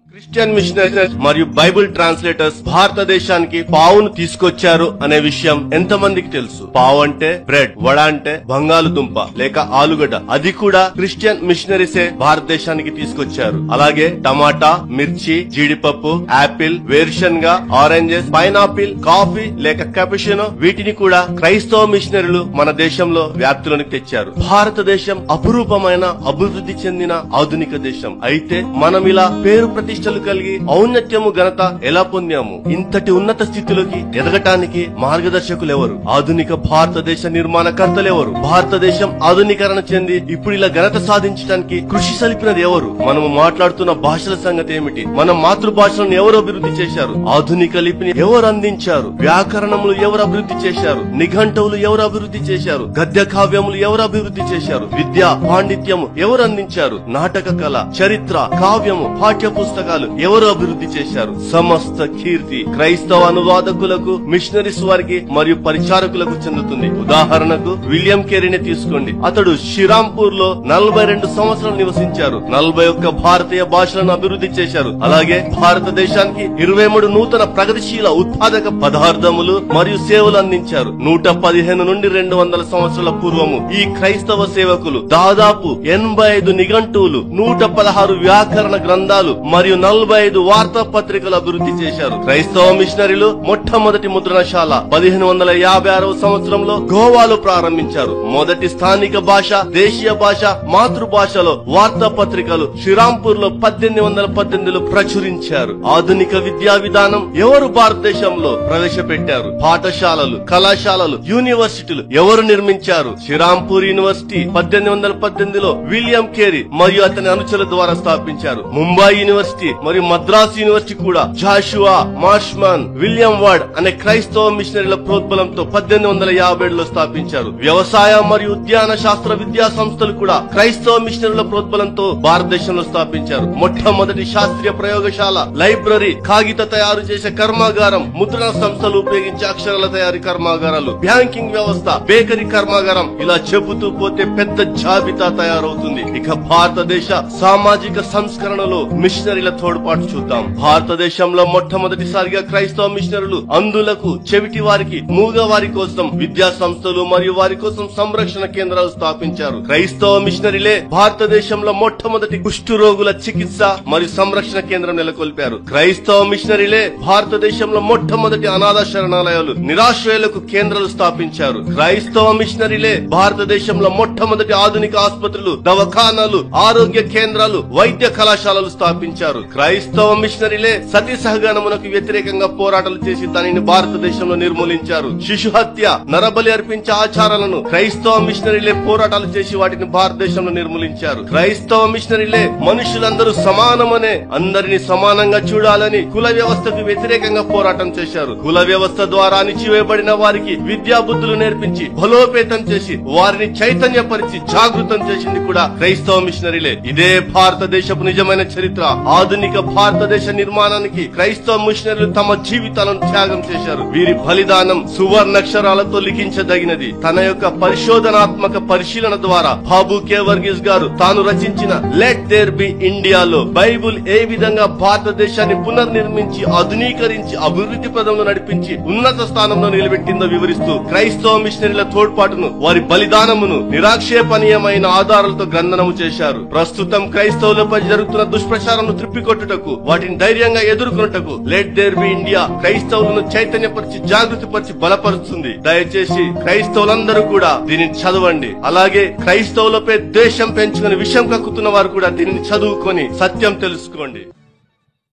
Christian missionaries మరియు Bible translators భారతదేశానికి పావును తీసుకొచ్చారు అనే విషయం ఎంతమందికి తెలుసు పావు అంటే బ్రెడ్ వడ అంటే బంగాళదుంప లేక ఆలుగడ్డ అది కూడా క్రిస్టియన్ మిషనరీసే భారతదేశానికి తీసుకొచ్చారు అలాగే టమాటా మిర్చి జీడిపప్పు యాపిల్ వేరుశనగ ఆరెంజెస్ పైనాపిల్ కాఫీ లేక కెపషినో వీటిని కూడా క్రైస్తవ మిషనరీలు మన దేశంలో వ్యాప్తిలోనికి తెచ్చారు భారతదేశం అపురూపమైన అభివృద్ధి చెందిన ఆధునిక దేశం అయితే మనం ఇలా పేరు ప్రతిష్టలు కలిగి ఔన్నత్యము ఘనత ఎలా పొందాము ఇంతటి ఉన్నత స్థితిలోకి ఎదగటానికి మార్గదర్శకులు ఎవరు ఆధునిక భారతదేశ నిర్మాణకర్తలు ఎవరు భారతదేశం ఆధునీకరణ చెంది ఇప్పుడు ఇలా ఘనత సాధించడానికి కృషి సలిపినది ఎవరు మనము మాట్లాడుతున్న భాషల సంగతి ఏమిటి మన మాతృభాషలను ఎవరు అభివృద్ధి చేశారు ఆధునిక లిపిని ఎవరు అందించారు వ్యాకరణములు ఎవరు అభివృద్ధి చేశారు నిఘంటువులు ఎవరు అభివృద్ధి చేశారు గద్య కావ్యములు ఎవరు అభివృద్ధి చేశారు విద్య పాండిత్యము ఎవరు అందించారు నాటక కళ చరిత్ర కావ్యము పాఠ్య పుస్తకాలు ఎవరు అభివృద్ధి చేశారు సమస్త కీర్తి క్రైస్తవ అనువాదకులకు మిషనరీస్ వారికి మరియు పరిచారకులకు చెందుతుంది ఉదాహరణకు విలియం కేరీని తీసుకోండి అతడు శ్రీరాంపూర్ లో నలభై రెండు సంవత్సరాలు నివసించారు నలభై ఒక్క భారతీయ భాషలను అభివృద్ధి చేశారు అలాగే భారతదేశానికి ఇరవై మూడు నూతన ప్రగతిశీల ఉత్పాదక పదార్థములు మరియు సేవలు అందించారు నూట పదిహేను నుండి రెండు వందల సంవత్సరాల పూర్వము ఈ క్రైస్తవ సేవకులు దాదాపు ఎనభై ఐదు నిఘంటువులు నూట పదహారు వ్యాకరణ గ్రంథాలు మరియు నలభై ఐదు వార్తా పత్రికలు అభివృద్ధి చేశారు క్రైస్తవ మిషనరీలు మొట్టమొదటి ముద్రణశాల పదిహేను వందల యాభై ఆరవ సంవత్సరంలో గోవాలో ప్రారంభించారు మొదటి స్థానిక భాష దేశీయ భాష మాతృభాషలో వార్తా పత్రికలు శ్రీరాంపూర్ లో పద్దెనిమిది వందల పద్దెనిమిదిలో ప్రచురించారు ఆధునిక విద్యా విధానం ఎవరు భారతదేశంలో ప్రవేశపెట్టారు పాఠశాలలు కళాశాలలు యూనివర్సిటీలు ఎవరు నిర్మించారు శ్రీరాంపూర్ యూనివర్సిటీ పద్దెనిమిది వందల పద్దెనిమిదిలో విలియం కేరీ మరియు అతని అనుచరుల ద్వారా స్థాపించారు ముంబై యూనివర్సిటీ మరియు మద్రాస్ యూనివర్సిటీ కూడా జాషువా మార్ష్మన్ విలియం వార్డ్ అనే క్రైస్తవ మిషనరీల ప్రోద్బలంతో పద్దెనిమిది వందల యాభై ఏడులో స్థాపించారు వ్యవసాయ మరియు ఉద్యాన శాస్త్ర విద్యా సంస్థలు కూడా క్రైస్తవ మిషనరీల ప్రోద్బలంతో భారతదేశంలో స్థాపించారు మొట్టమొదటి శాస్త్రీయ ప్రయోగశాల లైబ్రరీ కాగిత తయారు చేసే కర్మాగారం ముద్రణ సంస్థలు ఉపయోగించే అక్షరాల తయారీ కర్మాగారాలు బ్యాంకింగ్ వ్యవస్థ బేకరీ కర్మాగారం ఇలా చెబుతూ పోతే పెద్ద జాబితా తయారవుతుంది ఇక భారతదేశ సామాజిక సంస్కరణలో మిషనరీల తోడ్పాటు చూద్దాం భారతదేశంలో మొట్టమొదటిసారిగా క్రైస్తవ మిషనరీలు అందులకు చెవిటి వారికి మూగ వారి కోసం విద్యా సంస్థలు మరియు వారి కోసం సంరక్షణ కేంద్రాలు స్థాపించారు క్రైస్తవ మిషనరీలే భారతదేశంలో మొట్టమొదటి కుష్టు రోగుల చికిత్స మరియు సంరక్షణ కేంద్రం నెలకొల్పారు క్రైస్తవ మిషనరీలే భారతదేశంలో మొట్టమొదటి అనాథ శరణాలయాలు నిరాశ్రయులకు కేంద్రాలు స్థాపించారు క్రైస్తవ మిషనరీలే భారతదేశంలో మొట్టమొదటి ఆధునిక ఆసుపత్రులు దవాఖానాలు ఆరోగ్య కేంద్రాలు వైద్య కళాశాలలు స్థాపించారు క్రైస్తవ మిషనరీలే సతీ సహగమనకు వ్యతిరేకంగా పోరాటాలు చేసి దానిని భారతదేశంలో నిర్మూలించారు శిశు హత్య నరబలి అర్పించే ఆచారాలను క్రైస్తవ మిషనరీలే పోరాటాలు చేసి వాటిని భారతదేశంలో నిర్మూలించారు క్రైస్తవ మిషనరీలే మనుషులందరూ సమానమనే అందరిని సమానంగా చూడాలని కుల వ్యవస్థకు వ్యతిరేకంగా పోరాటం చేశారు కుల వ్యవస్థ ద్వారా అణిచివేయబడిన వారికి విద్యా బుద్ధులు నేర్పించి బలోపేతం చేసి వారిని చైతన్యపరిచి జాగృతం చేసింది కూడా క్రైస్తవ మిషనరీలే ఇదే భారతదేశపు నిజమైన చరిత్ర ఆధునిక భారతదేశ నిర్మాణానికి క్రైస్తవ మిషనరీలు తమ జీవితాలను త్యాగం చేశారు వీరి బలిదానం సువర్ణక్షరాలతో లిఖించదగినది తన యొక్క పరిశోధనాత్మక పరిశీలన ద్వారా బాబు కే వర్గీస్ గారు తాను రచించిన లెట్ దేర్ బి ఇండియాలో బైబుల్ ఏ విధంగా భారతదేశాన్ని పునర్నిర్మించి ఆధునీకరించి అభివృద్ధి పదంలో నడిపించి ఉన్నత స్థానంలో నిలబెట్టిందో వివరిస్తూ క్రైస్తవ మిషనరీల తోడ్పాటును వారి బలిదానమును నిరాక్షేపణీయమైన ఆధారాలతో గ్రంథనము చేశారు ప్రస్తుతం క్రైస్తవులపై జరుగుతున్న దుష్ప్రచారం త్రిప్పికొట్టుటకు వాటిని ధైర్యంగా ఎదుర్కొనుటకు లెట్ దేర్ బి ఇండియా క్రైస్తవులను చైతన్యపరిచి జాగృతిపరిచి బలపరుస్తుంది దయచేసి క్రైస్తవులందరూ కూడా దీనిని చదవండి అలాగే క్రైస్తవులపై ద్వేషం పెంచుకుని విషం కక్కుతున్న వారు కూడా దీనిని చదువుకొని సత్యం తెలుసుకోండి